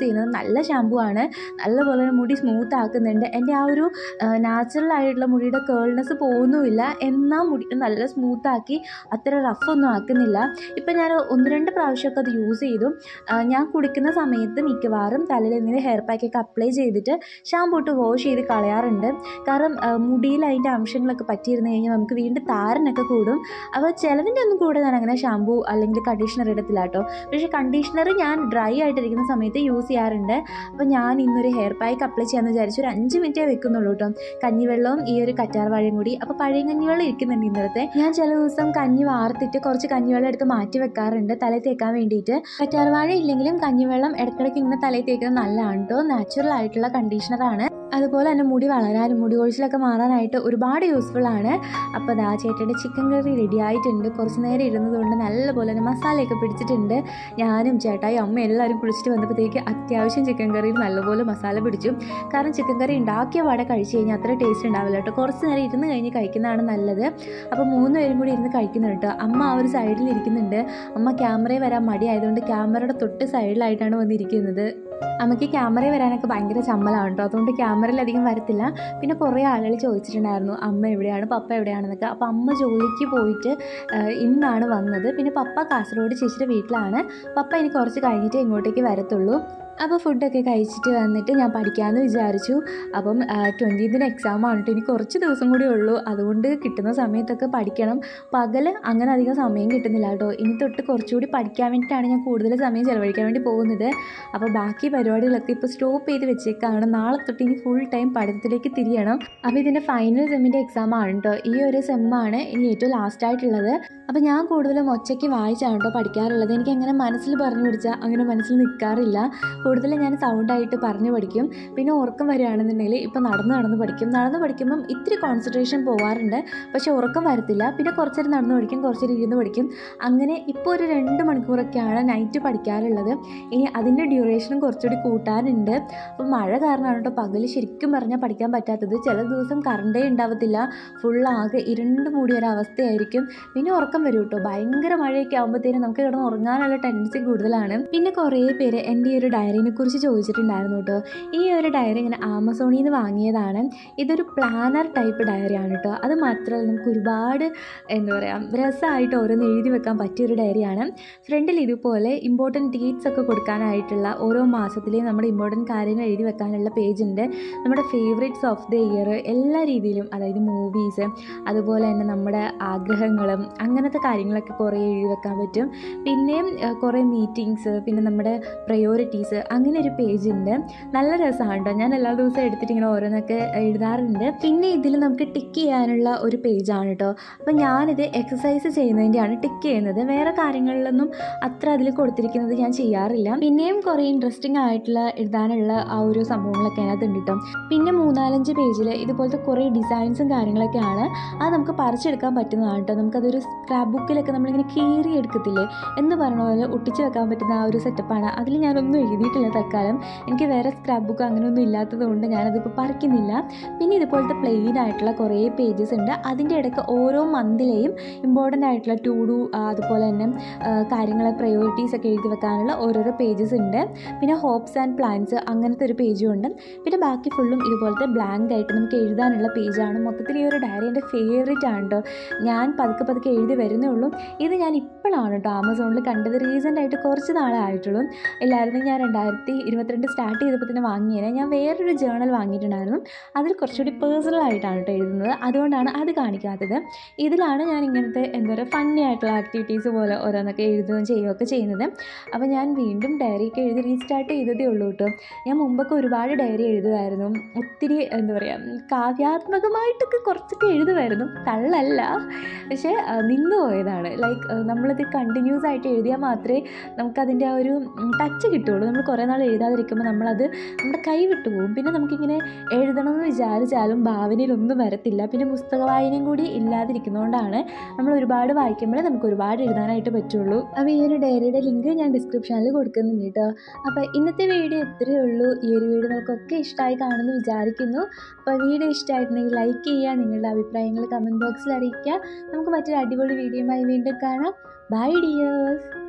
നല്ല ഷാമ്പു ആണ് നല്ലപോലെ തന്നെ മുടി സ്മൂത്ത് ആക്കുന്നുണ്ട് എൻ്റെ ആ ഒരു നാച്ചുറൽ ആയിട്ടുള്ള മുടിയുടെ കേൾനെസ് പോകുന്നുമില്ല എന്നാൽ മുടി നല്ല സ്മൂത്ത് ആക്കി അത്ര റഫൊന്നും ആക്കുന്നില്ല ഇപ്പം ഞാൻ ഒന്ന് രണ്ട് പ്രാവശ്യമൊക്കെ അത് യൂസ് ചെയ്തു ആ, ഞാൻ കുടിക്കുന്ന സമയത്ത് മിക്കവാറും തലയിൽ ഇങ്ങനെ ഹെയർ പാക്കൊക്കെ അപ്ലൈ ചെയ്തിട്ട് ഷാമ്പൂ ഇട്ട് വാഷ് ചെയ്ത് കളയാറുണ്ട് കാരണം ആ, മുടിയിൽ അതിൻ്റെ അംശങ്ങളൊക്കെ പറ്റിയിരുന്നു കഴിഞ്ഞാൽ നമുക്ക് വീണ്ടും താരനൊക്കെ കൂടും അപ്പോൾ ചിലതിൻ്റെ ഒന്നും കൂടെ ഞാൻ അങ്ങനെ ഷാമ്പൂ അല്ലെങ്കിൽ കണ്ടീഷണർ ഇടത്തില്ല കേട്ടോ പക്ഷേ കണ്ടീഷണർ ഞാൻ ഡ്രൈ ആയിട്ടിരിക്കുന്ന സമയത്ത് യൂസ് ചെയ്യാറുണ്ട് അപ്പോൾ ഞാൻ ഇന്നൊരു ഹെയർ പാക്ക് അപ്ലൈ ചെയ്യാമെന്ന് വിചാരിച്ചു ഒരു അഞ്ച് മിനിറ്റേ വെക്കുന്നുള്ളൂ കേട്ടോ കഞ്ഞിവെള്ളവും ഈ ഒരു കറ്റാർ വാഴയും കൂടി അപ്പോൾ പഴയ കഞ്ഞിവെള്ളം ഇരിക്കുന്നുണ്ട് ഇന്നലത്തെ ഞാൻ ചില ദിവസം കഞ്ഞി വാർത്തിട്ട് കുറച്ച് കഞ്ഞിവെള്ളം എടുത്ത് മാറ്റി വെക്കാറുണ്ട് തലയിൽ തേക്കാൻ വേണ്ടിയിട്ട് കറ്റാർ വാഴ ഇല്ലെങ്കിലും കഞ്ഞിവെള്ളം ഇടയ്ക്കിടയ്ക്ക് ഇങ്ങനെ തലയിൽ തേക്കുന്നത് നല്ലതാണ് കേട്ടോ നാച്ചുറൽ ആയിട്ടുള്ള കണ്ടീഷണറാണ് അതുപോലെ തന്നെ മുടി വളരാനും മുടി കൊഴിച്ചിലൊക്കെ മാറാനായിട്ട് ഒരുപാട് യൂസ്ഫുൾ ആണ് അപ്പോൾ ദാ ചേട്ടൻ്റെ ചിക്കൻ കറി റെഡി ആയിട്ടുണ്ട് കുറച്ച് നേരം ഇരുന്നതുകൊണ്ട് നല്ലപോലെ തന്നെ മസാലയൊക്കെ പിടിച്ചിട്ടുണ്ട് ഞാനും ചേട്ടായി അമ്മ എല്ലാവരും കുളിച്ചിട്ട് വന്നപ്പോഴത്തേക്ക് അത്യാവശ്യം ചിക്കൻ കറിയിൽ നല്ലപോലെ മസാല പിടിച്ചു കാരണം ചിക്കൻ കറി ഉണ്ടാക്കിയ പാടെ കഴിച്ച് കഴിഞ്ഞാൽ അത്ര ടേസ്റ്റ് ഉണ്ടാവില്ല കേട്ടോ കുറച്ച് നേരം ഇരുന്ന് കഴിഞ്ഞ് കഴിക്കുന്നതാണ് നല്ലത് അപ്പോൾ മൂന്ന് പേരും കൂടി ഇരുന്ന് കഴിക്കുന്നുണ്ട് കേട്ടോ അമ്മ ആ ഒരു സൈഡിൽ ഇരിക്കുന്നുണ്ട് അമ്മ ക്യാമറയിൽ വരാൻ മടിയായതുകൊണ്ട് ക്യാമറയുടെ തൊട്ട് സൈഡിലായിട്ടാണ് വന്നിരിക്കുന്നത് അമ്മയ്ക്ക് ക്യാമറയിൽ വരാനൊക്കെ ഭയങ്കര ചമ്മലാണ് കേട്ടോ അതുകൊണ്ട് ക്യാമറയിൽ അധികം വരത്തില്ല പിന്നെ കുറേ ആളുകൾ ചോദിച്ചിട്ടുണ്ടായിരുന്നു അമ്മ എവിടെയാണ് പപ്പ എവിടെയാണെന്നൊക്കെ അപ്പോൾ അമ്മ ജോലിക്ക് പോയിട്ട് ആ, ഇന്നാണ് വന്നത് പിന്നെ പപ്പ കാസർഗോഡ് ചേച്ചിയുടെ വീട്ടിലാണ് പപ്പ ഇനി കുറച്ച് കഴിഞ്ഞിട്ടേ ഇങ്ങോട്ടേക്ക് വരത്തുള്ളൂ അപ്പോൾ ഫുഡൊക്കെ കഴിച്ചിട്ട് വന്നിട്ട് ഞാൻ പഠിക്കാമെന്ന് വിചാരിച്ചു അപ്പം ട്വൻറ്റീത്തിന് എക്സാം ആണ് കേട്ടോ ഇനി കുറച്ച് ദിവസം കൂടി ഉള്ളൂ അതുകൊണ്ട് കിട്ടുന്ന സമയത്തൊക്കെ പഠിക്കണം പകൽ അങ്ങനെ അധികം സമയം കിട്ടുന്നില്ല കേട്ടോ ഇനി തൊട്ട് കുറച്ചുകൂടി പഠിക്കാൻ വേണ്ടിയിട്ടാണ് ഞാൻ കൂടുതൽ സമയം ചിലവഴിക്കാൻ വേണ്ടി പോകുന്നത് അപ്പോൾ ബാക്കി പരിപാടികളൊക്കെ ഇപ്പോൾ സ്റ്റോപ്പ് ചെയ്ത് വെച്ചേക്കാണ് നാളെ തൊട്ട് ഇനി ഫുൾ ടൈം പഠിത്തത്തിലേക്ക് തിരിയണം അപ്പോൾ ഇതിൻ്റെ ഫൈനൽ സെമ്മിൻ്റെ എക്സാം ആണ് കേട്ടോ ഈ ഒരു സെമ്മാണ് ഇനി ഏറ്റവും ലാസ്റ്റ് ആയിട്ടുള്ളത് അപ്പോൾ ഞാൻ കൂടുതലും ഒച്ചയ്ക്ക് വായിച്ചാണ് കേട്ടോ പഠിക്കാറുള്ളത് എനിക്ക് അങ്ങനെ മനസ്സിൽ പറഞ്ഞു പിടിച്ചാൽ അങ്ങനെ മനസ്സിൽ നിൽക്കാറില്ല കൂടുതലും ഞാൻ സൗണ്ടായിട്ട് പറഞ്ഞു പഠിക്കും പിന്നെ ഉറക്കം വരികയാണെന്നുണ്ടെങ്കിൽ ഇപ്പോൾ നടന്ന് നടന്ന് പഠിക്കും നടന്ന് പഠിക്കുമ്പം ഇത്തിരി കോൺസെൻട്രേഷൻ പോവാറുണ്ട് പക്ഷേ ഉറക്കം വരത്തില്ല പിന്നെ കുറച്ച് നേരം നടന്ന് പഠിക്കും കുറച്ച് നേരം ഇരുന്ന് പഠിക്കും അങ്ങനെ ഇപ്പോൾ ഒരു രണ്ട് മണിക്കൂറൊക്കെയാണ് നൈറ്റ് പഠിക്കാറുള്ളത് ഇനി അതിൻ്റെ ഡ്യൂറേഷനും കുറച്ചുകൂടി കൂട്ടാനുണ്ട് അപ്പോൾ മഴ കാരണമാണ് കേട്ടോ പകൽ ശരിക്കും പറഞ്ഞാൽ പഠിക്കാൻ പറ്റാത്തത് ചില ദിവസം കറണ്ടേ ഉണ്ടാവത്തില്ല ഫുൾ ആകെ ഇരുണ്ട് മൂടിയ ഒരു അവസ്ഥയായിരിക്കും പിന്നെ ഉറക്കം വരും കേട്ടോ ഭയങ്കര മഴയൊക്കെ ആകുമ്പോഴത്തേനും നമുക്ക് കിടന്ന് ഉറങ്ങാനുള്ള ടെൻഡൻസി കൂടുതലാണ് പിന്നെ കുറേ പേര് എൻ്റെ ഈ ഒരു ഡയറിനെ കുറിച്ച് ചോദിച്ചിട്ടുണ്ടായിരുന്നു കേട്ടോ ഈ ഒരു ഡയറി ഇങ്ങനെ ആമസോണിൽ നിന്ന് വാങ്ങിയതാണ് ഇതൊരു പ്ലാനർ ടൈപ്പ് ഡയറിയാണ് കേട്ടോ അത് മാത്രമല്ല നമുക്ക് ഒരുപാട് എന്താ പറയുക രസമായിട്ട് ഓരോന്ന് എഴുതി വെക്കാൻ പറ്റിയ ഒരു ഡയറിയാണ് ഫ്രണ്ടിൽ ഇതുപോലെ ഇമ്പോർട്ടൻറ്റ് ഡേറ്റ്സ് ഒക്കെ കൊടുക്കാനായിട്ടുള്ള ഓരോ മാസത്തിലെയും നമ്മുടെ ഇമ്പോർട്ടൻറ്റ് കാര്യങ്ങൾ എഴുതി വെക്കാനുള്ള പേജ് ഉണ്ട് നമ്മുടെ ഫേവറേറ്റ്സ് ഓഫ് ദ ഇയർ എല്ലാ രീതിയിലും അതായത് മൂവീസ് അതുപോലെ തന്നെ നമ്മുടെ ആഗ്രഹങ്ങളും അങ്ങനത്തെ കാര്യങ്ങളൊക്കെ കുറേ എഴുതി വെക്കാൻ പറ്റും പിന്നെയും ഏഹ്, കുറേ മീറ്റിങ്സ് പിന്നെ നമ്മുടെ പ്രയോറിറ്റീസ് അങ്ങനെ ഒരു പേജ് ഉണ്ട് നല്ല രസമാണ് കേട്ടോ ഞാൻ എല്ലാ ദിവസവും എടുത്തിട്ട് ഇങ്ങനെ ഓരോന്നൊക്കെ എഴുതാറുണ്ട് പിന്നെ ഇതിൽ നമുക്ക് ടിക്ക് ചെയ്യാനുള്ള ഒരു പേജാണ് കേട്ടോ അപ്പോൾ ഞാനിത് എക്സസൈസ് ചെയ്യുന്നതിൻ്റെയാണ് ടിക്ക് ചെയ്യുന്നത് വേറെ കാര്യങ്ങളിലൊന്നും അത്ര അതിൽ കൊടുത്തിരിക്കുന്നത് ഞാൻ ചെയ്യാറില്ല പിന്നെയും കുറേ ഇൻട്രസ്റ്റിംഗ് ആയിട്ടുള്ള എഴുതാനുള്ള ആ ഒരു സംഭവങ്ങളൊക്കെ അതിനകത്ത് ഉണ്ട് കേട്ടോ പിന്നെ മൂന്നാലഞ്ച് പേജിൽ ഇതുപോലത്തെ കുറേ ഡിസൈൻസും കാര്യങ്ങളൊക്കെയാണ് അത് നമുക്ക് പറിച്ചെടുക്കാൻ പറ്റുന്നതാണ് കേട്ടോ നമുക്കതൊരു സ്ക്രാപ്പ് ബുക്കിലൊക്കെ നമ്മളിങ്ങനെ കീറി എടുക്കത്തില്ലേ എന്ന് പറഞ്ഞ പോലെ ഒട്ടിച്ച് വെക്കാൻ പറ്റുന്ന ആ ഒരു സെറ്റപ്പാണ് അതിൽ ഞാനൊന്നും എഴുതിയിട്ടില്ല തൽക്കാലം എനിക്ക് വേറെ സ്ക്രാപ്പ് ബുക്ക് അങ്ങനെയൊന്നും ഇല്ലാത്തത് കൊണ്ട് ഞാനതിപ്പോൾ പറിക്കുന്നില്ല പിന്നെ ഇതുപോലത്തെ പ്ലെയിൻ ആയിട്ടുള്ള കുറേ പേജസ് ഉണ്ട് അതിൻ്റെ ഇടയ്ക്ക് ഓരോ മന്തിലെയും ഇമ്പോർട്ടൻ്റ് ആയിട്ടുള്ള ടു ഡു അതുപോലെ തന്നെ ആ, കാര്യങ്ങൾ പ്രയോറിറ്റീസ് ഒക്കെ എഴുതി വെക്കാനുള്ള ഓരോരോ പേജസ് ഉണ്ട് പിന്നെ ഹോപ്സ് ആൻഡ് പ്ലാൻസ് അങ്ങനത്തെ ഒരു പേജും ഉണ്ട് പിന്നെ ബാക്കി ഫുള്ളും ഇതുപോലത്തെ ബ്ലാങ്ക് ആയിട്ട് നമുക്ക് എഴുതാനുള്ള പേജാണ് മൊത്തത്തിൽ ഈ ഒരു ഡയറി എൻ്റെ ഫേവറേറ്റ് ആണ് കേട്ടോ ഞാൻ പതുക്കെ പതുക്കെ എഴുതി വരുന്നേ ഉള്ളൂ ഇത് ഞാൻ ഇപ്പോഴാണ് കേട്ടോ ആമസോണിൽ കണ്ടത് റീസെൻ്റ് ആയിട്ട് കുറച്ച് നാളെ ആയിട്ടുള്ളൂ എല്ലാവരും ഞാൻ രണ്ടായിരത്തി ഇരുപത്തിരണ്ട് സ്റ്റാർട്ട് ചെയ്തപ്പോൾ തന്നെ വാങ്ങിയേനെ ഞാൻ വേറൊരു ജേണൽ വാങ്ങിയിട്ടുണ്ടായിരുന്നു അതിൽ കുറച്ചുകൂടി പേഴ്സണൽ ആയിട്ടാണ് കേട്ടോ എഴുതുന്നത് അതുകൊണ്ടാണ് അത് കാണിക്കാത്തത് ഇതിലാണ് ഞാൻ ഇങ്ങനത്തെ എന്താ പറയുക ഫണ്ണി ആയിട്ടുള്ള ആക്ടിവിറ്റീസ് പോലെ ഓരോന്നൊക്കെ എഴുതുകയും ചെയ്യുകയൊക്കെ ചെയ്യുന്നത് അപ്പോൾ ഞാൻ വീണ്ടും ഡയറിയൊക്കെ എഴുതി റീസ്റ്റാർട്ട് ചെയ്തതേ ഉള്ളൂ കേട്ടോ ഞാൻ മുമ്പൊക്കെ ഒരുപാട് ഡയറി എഴുതുമായിരുന്നു ഒത്തിരി എന്താ പറയുക കാവ്യാത്മകമായിട്ടൊക്കെ കുറച്ചൊക്കെ എഴുതുമായിരുന്നു കള്ളല്ല പക്ഷേ ആ, നിന്നു പോയതാണ് ലൈക്ക് നമ്മളിത് കണ്ടിന്യൂസ് ആയിട്ട് എഴുതിയാൽ മാത്രമേ നമുക്കതിൻ്റെ ആ ഒരു ടച്ച് കിട്ടുള്ളൂ നമ്മൾ കുറേ നാൾ എഴുതാതിരിക്കുമ്പോൾ നമ്മളത് നമ്മുടെ കൈ വിട്ടു പോകും പിന്നെ നമുക്കിങ്ങനെ എഴുതണം എന്ന് വിചാരിച്ചാലും ഭാവനയിലൊന്നും വരത്തില്ല പിന്നെ പുസ്തക വായനയും കൂടി ഇല്ലാതിരിക്കുന്നതുകൊണ്ടാണ് നമ്മൾ ഒരുപാട് വായിക്കുമ്പോഴേ നമുക്ക് ഒരുപാട് എഴുതാനായിട്ട് പറ്റുള്ളൂ അപ്പോൾ ഈ ഒരു ഡയറിയുടെ ലിങ്ക് ഞാൻ ഡിസ്ക്രിപ്ഷനിൽ കൊടുക്കുന്നുണ്ട് കേട്ടോ അപ്പോൾ ഇന്നത്തെ വീഡിയോ ഇത്രയേ ഉള്ളൂ ഈ ഒരു വീഡിയോ നമുക്കൊക്കെ ഇഷ്ടമായി കാണുമെന്ന് വിചാരിക്കുന്നു അപ്പോൾ വീഡിയോ ഇഷ്ടമായിട്ടുണ്ടെങ്കിൽ ലൈക്ക് ചെയ്യുക നിങ്ങളുടെ അഭിപ്രായങ്ങൾ കമൻറ്റ് ബോക്സിൽ അറിയിക്കുക നമുക്ക് മറ്റൊരു അടിപൊളി വീഡിയോയുമായി വീണ്ടും കാണാം ബൈ ഡിയേഴ്സ്